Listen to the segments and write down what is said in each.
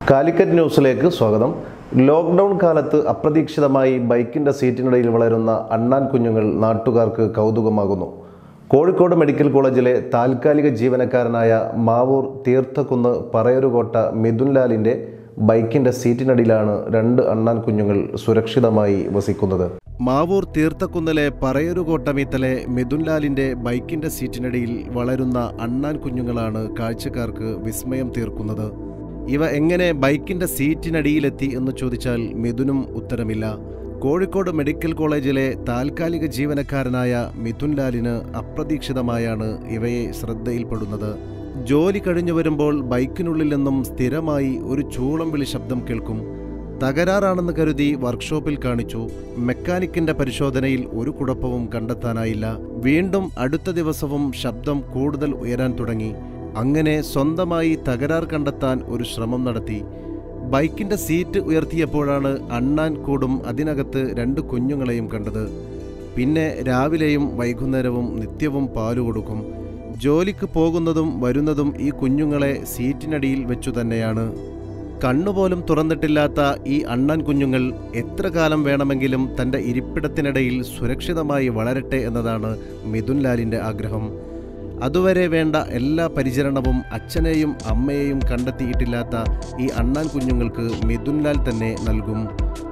കാലിക്കറ്റ് ന്യൂസിലേക്ക് സ്വാഗതം ലോക്ക്ഡൗൺ കാലത്ത് അപ്രതീക്ഷിതമായി ബൈക്കിന്റെ സീറ്റിനിടയിൽ വളരുന്ന അണ്ണാൻ കുഞ്ഞുങ്ങൾ നാട്ടുകാർക്ക് കൗതുകമാകുന്നു കോഴിക്കോട് മെഡിക്കൽ കോളേജിലെ താൽക്കാലിക ജീവനക്കാരനായ മാവൂർ തീർത്ഥക്കുന്ന് പറയരുകോട്ട മിഥുൻലാലിന്റെ ബൈക്കിന്റെ സീറ്റിനടിയിലാണ് രണ്ട് അണ്ണാൻ കുഞ്ഞുങ്ങൾ സുരക്ഷിതമായി വസിക്കുന്നത് മാവൂർ തീർത്ഥക്കുന്നിലെ പറയരുകോട്ടമീത്തലെ മിഥുൻലാലിന്റെ ബൈക്കിന്റെ സീറ്റിനടിയിൽ വളരുന്ന അണ്ണാൻ കുഞ്ഞുങ്ങളാണ് കാഴ്ചക്കാർക്ക് വിസ്മയം തീർക്കുന്നത് ഇവ എങ്ങനെ ബൈക്കിന്റെ സീറ്റിനടിയിലെത്തി എന്ന് ചോദിച്ചാൽ മിഥുനും ഉത്തരമില്ല കോഴിക്കോട് മെഡിക്കൽ കോളേജിലെ താൽക്കാലിക ജീവനക്കാരനായ മിഥുൻലാലിന് അപ്രതീക്ഷിതമായാണ് ഇവയെ ശ്രദ്ധയിൽപ്പെടുന്നത് ജോലി കഴിഞ്ഞു വരുമ്പോൾ ബൈക്കിനുള്ളിൽ നിന്നും സ്ഥിരമായി ഒരു ചൂളം വിളി ശബ്ദം കേൾക്കും തകരാറാണെന്ന് കരുതി വർക്ക്ഷോപ്പിൽ കാണിച്ചു മെക്കാനിക്കിന്റെ പരിശോധനയിൽ ഒരു കുഴപ്പവും കണ്ടെത്താനായില്ല വീണ്ടും അടുത്ത ദിവസവും ശബ്ദം കൂടുതൽ ഉയരാൻ തുടങ്ങി അങ്ങനെ സ്വന്തമായി തകരാർ കണ്ടെത്താൻ ഒരു ശ്രമം നടത്തി ബൈക്കിന്റെ സീറ്റ് ഉയർത്തിയപ്പോഴാണ് അണ്ണാൻ കൂടും അതിനകത്ത് രണ്ട് കുഞ്ഞുങ്ങളെയും കണ്ടത് പിന്നെ രാവിലെയും വൈകുന്നേരവും നിത്യവും പാല് കൊടുക്കും ജോലിക്ക് പോകുന്നതും വരുന്നതും ഈ കുഞ്ഞുങ്ങളെ സീറ്റിനടിയിൽ വെച്ചു തന്നെയാണ് കണ്ണുപോലും തുറന്നിട്ടില്ലാത്ത ഈ അണ്ണൻ കുഞ്ഞുങ്ങൾ എത്ര കാലം വേണമെങ്കിലും തൻ്റെ ഇരിപ്പിടത്തിനിടയിൽ സുരക്ഷിതമായി വളരട്ടെ എന്നതാണ് മിഥുൻലാലിൻ്റെ ആഗ്രഹം അതുവരെ വേണ്ട എല്ലാ പരിചരണവും അച്ഛനെയും അമ്മയെയും കണ്ടെത്തിയിട്ടില്ലാത്ത ഈ അണ്ണാൻ കുഞ്ഞുങ്ങൾക്ക് മിഥുൻലാൽ തന്നെ നൽകും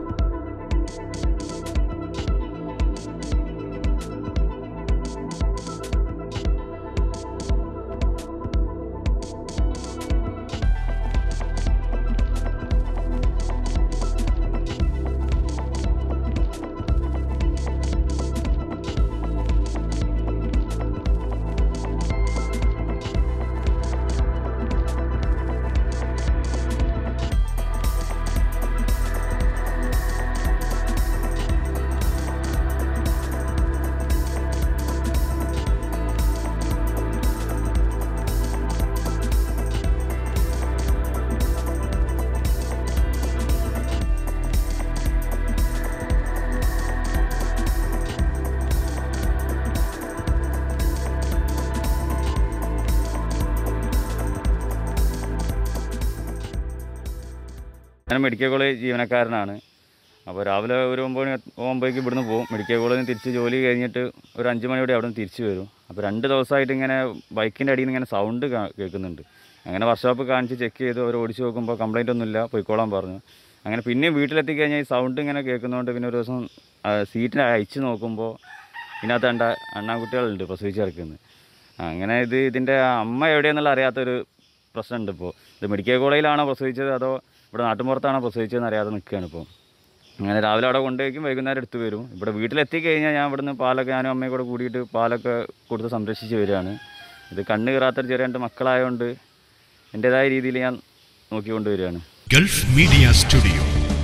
ഞാൻ മെഡിക്കൽ കോളേജ് ജീവനക്കാരനാണ് അപ്പോൾ രാവിലെ ഒരു ഒമ്പത് മണി ഒമ്പതേക്ക് ഇവിടുന്ന് പോകും മെഡിക്കൽ കോളേജിൽ നിന്ന് തിരിച്ച് ജോലി കഴിഞ്ഞിട്ട് ഒരു അഞ്ച് മണിയോടെ അവിടെ നിന്ന് തിരിച്ച് വരും അപ്പോൾ രണ്ട് ദിവസമായിട്ട് ഇങ്ങനെ ബൈക്കിൻ്റെ അടിയിൽ നിന്ന് ഇങ്ങനെ സൗണ്ട് കേൾക്കുന്നുണ്ട് അങ്ങനെ വർക്ക്ഷോപ്പ് കാണിച്ച് ചെക്ക് ചെയ്ത് അവർ ഓടിച്ച് നോക്കുമ്പോൾ കംപ്ലൈൻ്റ് ഒന്നുമില്ല പൊയ്ക്കോളാൻ പറഞ്ഞു അങ്ങനെ പിന്നെയും വീട്ടിലെത്തി കഴിഞ്ഞാൽ ഈ സൗണ്ട് ഇങ്ങനെ കേൾക്കുന്നതുകൊണ്ട് പിന്നെ ഒരു ദിവസം സീറ്റിന് അയച്ച് നോക്കുമ്പോൾ ഇതിനകത്ത് രണ്ട് അണ്ണാൻകുട്ടികളുണ്ട് പ്രസവിച്ച് കിടക്കുന്നത് അങ്ങനെ ഇത് ഇതിൻ്റെ അമ്മ എവിടെയെന്നുള്ള അറിയാത്തൊരു പ്രശ്നമുണ്ട് ഇപ്പോൾ ഇത് മെഡിക്കൽ കോളേജിലാണോ പ്രസവിച്ചത് അതോ ഇവിടെ നാട്ടുമ്പുറത്താണോ പ്രസവിച്ചതെന്ന് അറിയാതെ നിൽക്കുകയാണ് ഇപ്പോൾ അങ്ങനെ രാവിലെ അവിടെ കൊണ്ടുപോയിക്കും വൈകുന്നേരം എടുത്ത് വരും ഇവിടെ വീട്ടിലെത്തി കഴിഞ്ഞാൽ ഞാൻ ഇവിടുന്ന് പാലൊക്കെ ഞാനും അമ്മയും കൂടെ കൂടിയിട്ട് പാലൊക്കെ കൊടുത്ത് സംരക്ഷിച്ച് വരികയാണ് ഇത് കണ്ണ് കീറാത്തൊരു ചെറിയ രണ്ട് മക്കളായതുകൊണ്ട് എൻ്റേതായ രീതിയിൽ ഞാൻ നോക്കിക്കൊണ്ട് വരികയാണ് Gulf media studio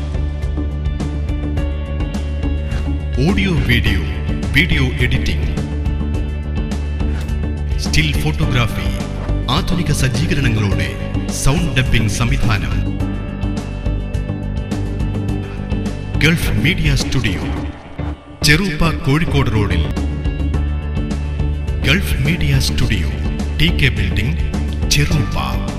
audio video video editing still photography ആധുനിക സജ്ജീകരണങ്ങളോടെ സൗണ്ട് ഡബ്ബിംഗ് സംവിധാനം Gulf media studio Cheruppa Kozhikode റോഡിൽ Gulf media studio T K building ചെറുപ്പ